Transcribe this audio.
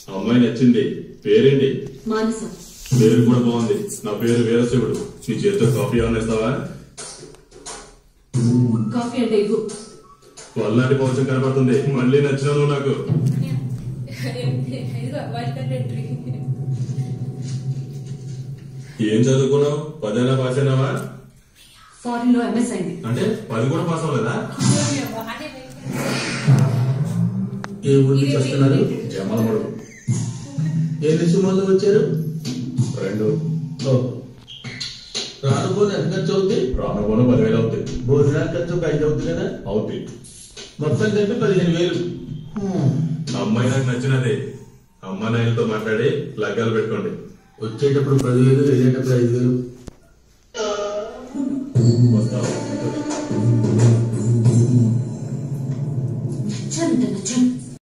అమ్మాయి నచ్చింది పేరేంటి మానస పేరు కూడా బాగుంది నా పేరు వీరశివుడు నీ చేతితో కాఫీ ఏమన్నా ఇస్తావా కాఫీ అంటే ఇవ్వు వల్లాంటి పౌచం కనపడుతుంది మళ్ళీ నచ్చినావు నువ్వు నాకు ఇదిగో వాటికంటే డ్రింక్ ఏం చదువుకున్నావు పదైనా పాస్ అయినావా ఫారిన్ లో ఎంఎస్ అయింది అంటే పది కూడా పాస్ అవ్వలేదా అదే ఏ ఊరి నుంచి వస్తున్నారు జమలమడు ఎన్ని సుమాలు వచ్చారు రెండు ఓ. రానుకోని ఎంత ఖర్చు అవుతుంది రాను పోను పదివేలు అవుతాయి భోజనానికి ఖర్చు ఒక ఐదు అవుతుంది కదా అవుతాయి మొత్తం కలిపి పదిహేను వేలు అమ్మాయి నాకు నచ్చినదే అమ్మ నాయనతో మాట్లాడి లగ్గాలు పెట్టుకోండి వచ్చేటప్పుడు పదివేలు వెళ్ళేటప్పుడు ఐదు వేలు